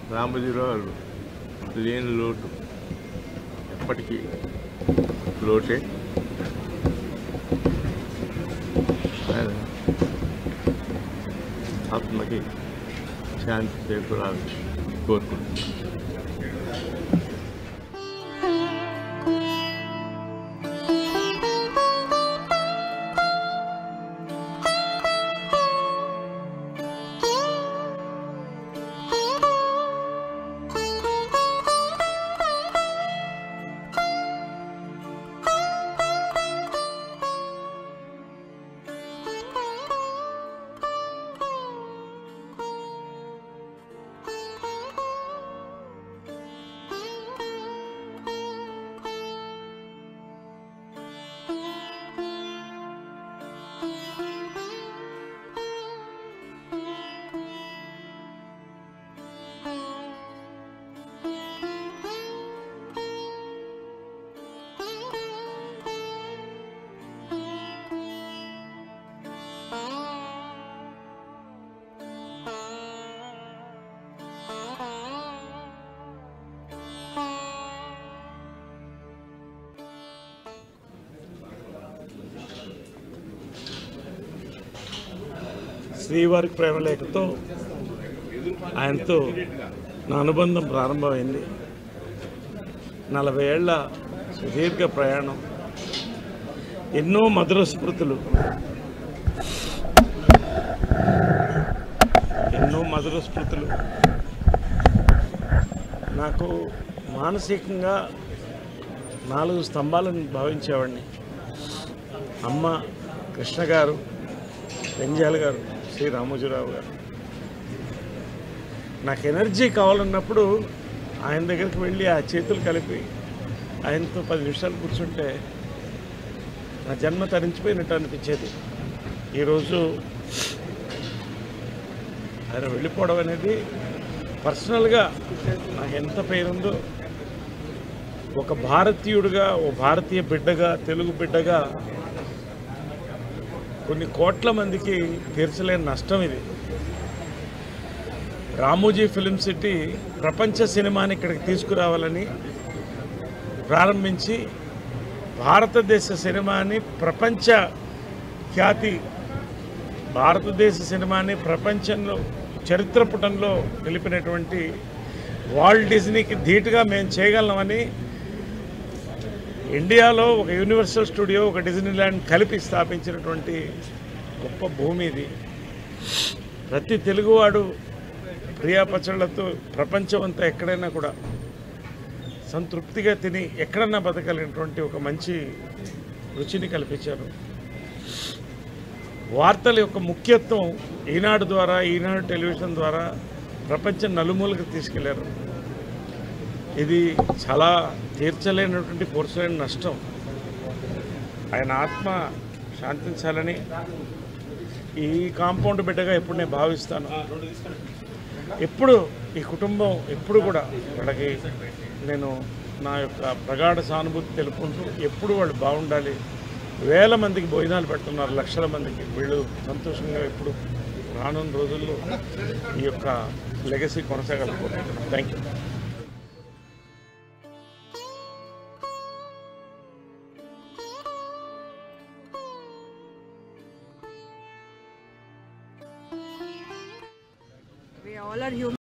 రామోజీరావు లేని లోటు ఎప్పటికీ లోటే ఆయన ఆత్మకి శాంతి చేకూరాలని కోరుకుంటున్నాను శ్రీవారి ప్రేమలేఖతో ఆయనతో నా అనుబంధం ప్రారంభమైంది నలభై ఏళ్ల సుదీర్ఘ ప్రయాణం ఎన్నో మధుర స్మృతులు ఎన్నో మధుర స్మృతులు నాకు మానసికంగా నాలుగు స్తంభాలను భావించేవాడిని అమ్మ కృష్ణ గారు పెంజాల్ గారు శ్రీ రామోజీరావు గారు నాకు ఎనర్జీ కావాలన్నప్పుడు ఆయన దగ్గరికి వెళ్ళి ఆ చేతులు కలిపి ఆయనతో పది నిమిషాలు కూర్చుంటే నా జన్మ తరించిపోయినట్టు అనిపించేది ఈరోజు ఆయన వెళ్ళిపోవడం అనేది పర్సనల్గా నాకు ఎంత పేరుందో ఒక భారతీయుడిగా ఓ భారతీయ బిడ్డగా తెలుగు బిడ్డగా కొన్ని కోట్ల మందికి తీర్చలేని నష్టం ఇది రామోజీ ఫిలిం సిటీ ప్రపంచ సినిమాని ఇక్కడికి తీసుకురావాలని ప్రారంభించి భారతదేశ సినిమాని ప్రపంచ ఖ్యాతి భారతదేశ సినిమాని ప్రపంచంలో చరిత్ర పుటంలో నిలిపినటువంటి వాల్ట్ డిజ్నీకి ధీటుగా మేము చేయగలమని ఇండియాలో ఒక యూనివర్సల్ స్టూడియో ఒక డిజ్నీ ల్యాండ్ కలిపి స్థాపించినటువంటి గొప్ప భూమి ఇది ప్రతి తెలుగువాడు ప్రియా పచ్చళ్ళతో ప్రపంచం అంతా ఎక్కడైనా కూడా సంతృప్తిగా తిని ఎక్కడన్నా బతకలిగినటువంటి ఒక మంచి రుచిని కల్పించారు వార్తల యొక్క ముఖ్యత్వం ఈనాడు ద్వారా ఈనాడు టెలివిజన్ ద్వారా ప్రపంచం నలుమూలకు తీసుకెళ్లారు ఇది చాలా తీర్చలేనటువంటి పూర్చలేని నష్టం ఆయన ఆత్మ శాంతించాలని ఈ కాంపౌండ్ బిడ్డగా ఎప్పుడు నేను భావిస్తాను ఎప్పుడు ఈ కుటుంబం ఎప్పుడు కూడా వాళ్ళకి నేను నా యొక్క ప్రగాఢ సానుభూతి తెలుపుకుంటూ ఎప్పుడు వాళ్ళు బాగుండాలి వేల మందికి భోజనాలు పెడుతున్నారు లక్షల మందికి వీళ్ళు సంతోషంగా ఎప్పుడు రానున్న రోజుల్లో ఈ యొక్క లెగసీ కొనసాగాలనుకుంటున్నాను thank you We all are human.